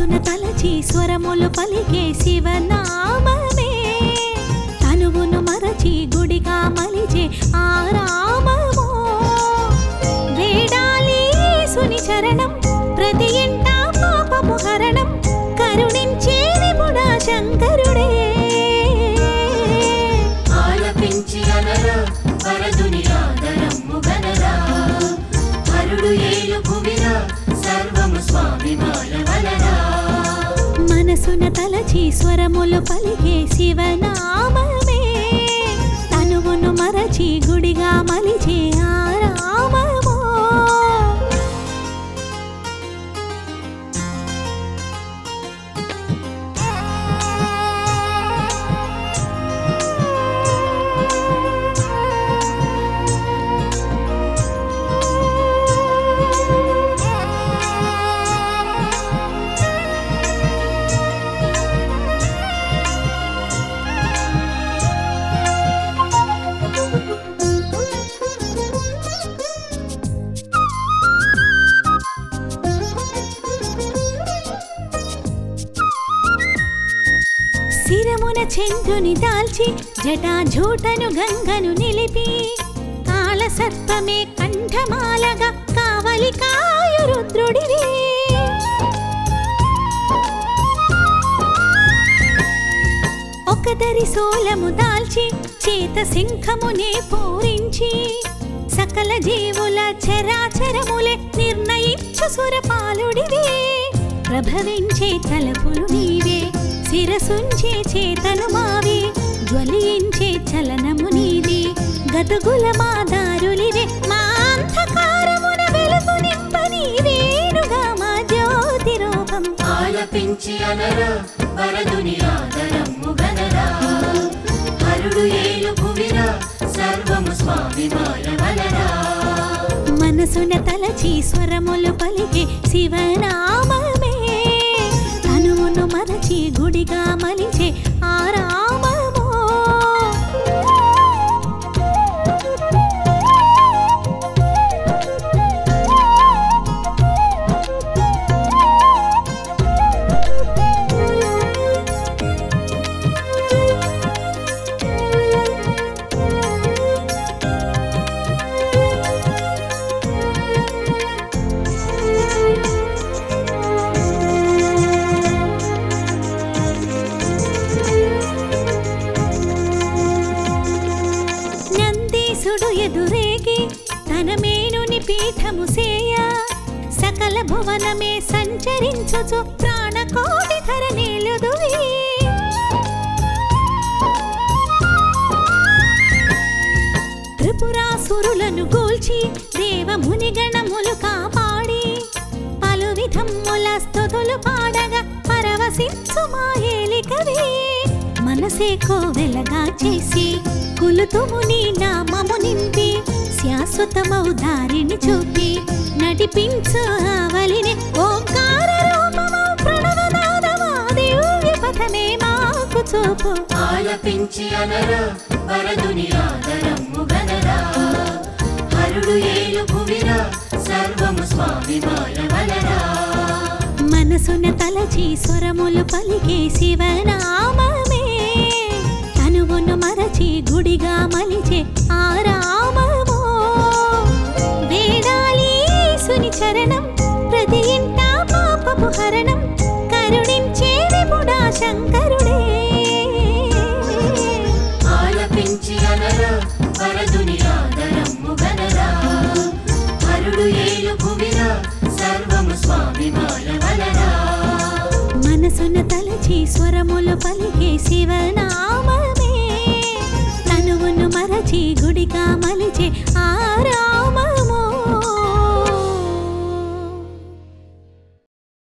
మనసున తలచి స్వరములు పలికే శివనామమే తనువును మరచి గుడిగా మలిచే ఆరామము వేడాలి సుని చరణం ప్రతి ఇంట పాపము హరణం కరుణించే విపుడా శంకరుడే ఆలపించి అనరా వరదుని ఆదరమ్ము గనరా హరుడు ఏలు భువిరా సర్వము స్వామి మాయవలరా మనసున తలచి స్వరములు పలికే శివనామమే తనువును మరచి గుడిగా మలిచే ఆరామము శిరమున చెంగుని దాల్చి జటాజూటను గంగను నిలిపి కాల సర్పమే కంఠమాలగా కావలి కాయు రుద్రుడివి ఒకదరి సోలము దాల్చి చేత సింహమునే పూరించి సకల జీవుల చరాచరములే నిర్ణయించు సురపాలుడివే ప్రభవించే తలపులు నీవే శిరసుంచే చేతలు మావి జ్వలించే చలనము నీది గతుగుల మా దారులివే మా అంధకారమున వెలుగు నింప నీవేనుగా మా జ్యోతి రూపం ఆలపించి అనరా వరదుని ఆదరమ్ము గనరా హరుడు ఏలు భువిరా సర్వము స్వామి మాయవలరా మనసున తలచి స్వరములు పలికే శివనామమే తనువును మరచి గుడిగా మలిచే ఆరామము నందీశుడు ఎదురేగి తన మేనుని పీఠము సేయ సకల భువనమే సంచరించుచు ప్రాణకోటి ధర నిలుదువి త్రిపురాసురులను గూల్చి దేవముని గణములు కాపాడి పలు విధముల స్తుతులు పాడగా పరవశించు మా ఏలికవి మనసే కోవెలగా చేసి కులుతుము నీ నామము నింపి శాశ్వతమౌ దారిని చూపి నడిపించు ఆవలిని ఓంకార రూపమౌ ప్రణవనాదమా దివ్య పథమే మాకు చూపు ఆలపించి అనరా వరదుని ఆదరమ్ము గనరా హరుడు ఏలు భువిరా సర్వము స్వామి మాయవలరా మనసున తలచి స్వరములు పలికే శివనామమే తనువును మరచి గుడిగా మలిచే ఆరామము వేడాలి సుని చరణం ప్రతి ఇంట పాపపు హరణం కరుణించే విపుడా శంకరుడే ఆలపించి అనరా వరదుని ఆదరమ్ము గనరా హరుడు ఏలు భువిరా సర్వము స్వామి మాయవలరా మనసున తలచి స్వరములు పలికే శివనామమే తనువును మరచి గుడిగా మలిచే ఆరామము